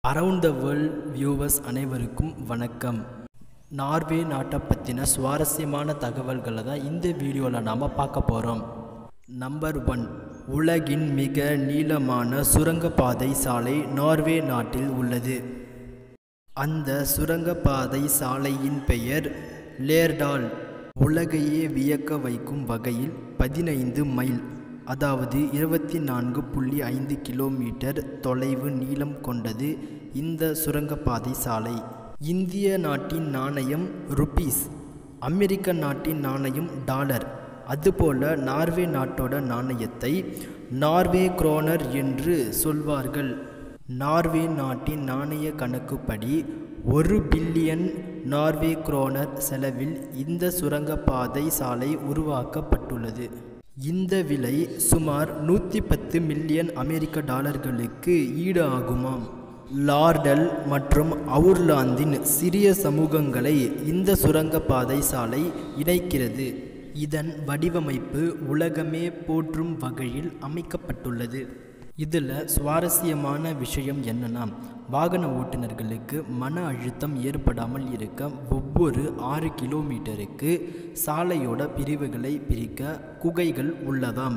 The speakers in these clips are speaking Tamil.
அரவுண்ட் த வேர்ல்ட் வியூவர்ஸ் அனைவருக்கும் வணக்கம் நார்வே நாட்டை பற்றின சுவாரஸ்யமான தகவல்களை தான் இந்த வீடியோவில் நாம் பார்க்க போகிறோம் நம்பர் ஒன் உலகின் மிக நீளமான சுரங்கப்பாதை சாலை நார்வே நாட்டில் உள்ளது அந்த சுரங்கப்பாதை சாலையின் பெயர் லேர்டால் உலகையே வியக்க வைக்கும் வகையில் பதினைந்து மைல் அதாவது இருபத்தி நான்கு புள்ளி ஐந்து கிலோமீட்டர் தொலைவு நீளம் கொண்டது இந்த சுரங்கப்பாதை சாலை இந்திய நாட்டின் நாணயம் ருபீஸ் அமெரிக்க நாட்டின் நாணயம் டாலர் அதுபோல நார்வே நாட்டோட நாணயத்தை நார்வே குரோனர் என்று சொல்வார்கள் நார்வே நாட்டின் நாணய கணக்குப்படி ஒரு பில்லியன் நார்வே குரோனர் செலவில் இந்த சுரங்கப்பாதை சாலை உருவாக்கப்பட்டுள்ளது இந்த விலை சுமார் நூற்றி பத்து மில்லியன் அமெரிக்க டாலர்களுக்கு ஈடு ஆகுமாம் லார்டல் மற்றும் அவுர்லாந்தின் சிறிய சமூகங்களை இந்த சுரங்கப்பாதை சாலை இணைக்கிறது இதன் வடிவமைப்பு உலகமே போற்றும் வகையில் அமைக்கப்பட்டுள்ளது இதில் சுவாரஸ்யமான விஷயம் என்னன்னா வாகன ஓட்டுநர்களுக்கு மன அழுத்தம் ஏற்படாமல் இருக்க ஒவ்வொரு ஆறு கிலோமீட்டருக்கு சாலையோட பிரிவுகளை பிரிக்க குகைகள் உள்ளதாம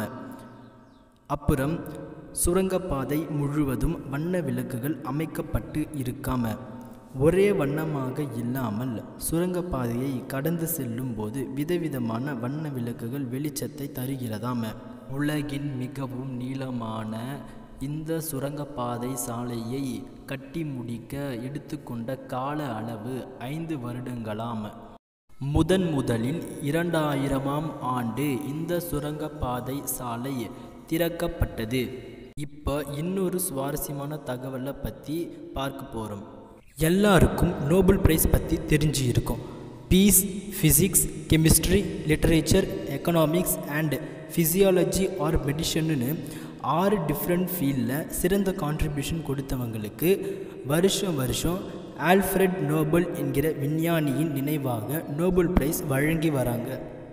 அப்புறம் சுரங்கப்பாதை முழுவதும் வண்ண விளக்குகள் அமைக்கப்பட்டு இருக்காம ஒரே வண்ணமாக இல்லாமல் சுரங்கப்பாதையை கடந்து செல்லும் போது விதவிதமான வண்ண விளக்குகள் வெளிச்சத்தை தருகிறதாம உலகின் மிகவும் நீளமான இந்த சுரங்கப்பாதை சாலையை கட்டி முடிக்க எடுத்துக்கொண்ட கால அளவு ஐந்து வருடங்களாம் முதன் முதலில் இரண்டாயிரமாம் ஆண்டு இந்த சுரங்கப்பாதை சாலை திறக்கப்பட்டது இப்போ இன்னொரு சுவாரஸ்யமான தகவலை பற்றி பார்க்க போகிறோம் எல்லாருக்கும் நோபல் பிரைஸ் பற்றி தெரிஞ்சு இருக்கும் peace physics chemistry literature economics and physiology or மெடிஷன்னு ஆறு டிஃப்ரெண்ட் ஃபீல்டில் சிறந்த கான்ட்ரிபியூஷன் கொடுத்தவங்களுக்கு வருஷம் வருஷம் ஆல்ஃப்ரெட் நோபல் என்கிற விஞ்ஞானியின் நினைவாக நோபல் பிரைஸ் வழங்கி வராங்க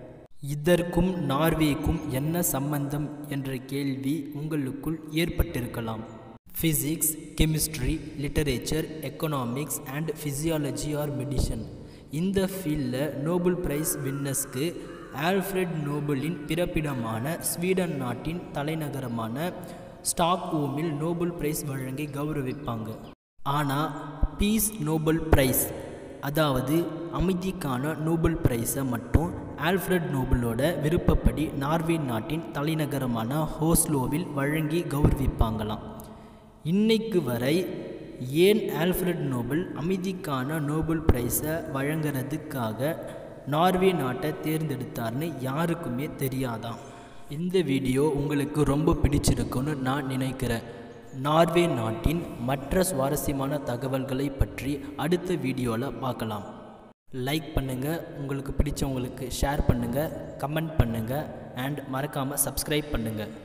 இதற்கும் நார்வேக்கும் என்ன சம்பந்தம் என்ற கேள்வி உங்களுக்குள் ஏற்பட்டிருக்கலாம் physics chemistry literature economics and physiology or medicine இந்த ஃபீல்டில் நோபல் பிரைஸ் வின்னர்ஸ்க்கு ஆல்ஃப்ரெட் நோபலின் பிறப்பிடமான ஸ்வீடன் நாட்டின் தலைநகரமான ஸ்டாக்ஹோமில் நோபல் பிரைஸ் வழங்கி கௌரவிப்பாங்க ஆனால் பீஸ் நோபல் பிரைஸ் அதாவது அமைதிக்கான நோபல் பிரைஸை மட்டும் ஆல்ஃப்ரெட் நோபலோட விருப்பப்படி நார்வே நாட்டின் தலைநகரமான ஹோஸ்லோவில் வழங்கி கௌரவிப்பாங்களாம் இன்னைக்கு வரை ஏன் ஆல்ஃப்ரெட் நோபல் அமைதிக்கான நோபல் பிரைஸை வழங்குறதுக்காக நார்வே நாட்டை தேர்ந்தெடுத்தார்னு யாருக்குமே தெரியாதாம் இந்த வீடியோ உங்களுக்கு ரொம்ப பிடிச்சிருக்குன்னு நான் நினைக்கிறேன் நார்வே நாட்டின் மற்ற சுவாரஸ்யமான தகவல்களை பற்றி அடுத்த வீடியோவில் பார்க்கலாம் லைக் பண்ணுங்கள் உங்களுக்கு பிடிச்சவங்களுக்கு ஷேர் பண்ணுங்கள் கமெண்ட் பண்ணுங்கள் அண்ட் மறக்காமல் சப்ஸ்கிரைப் பண்ணுங்கள்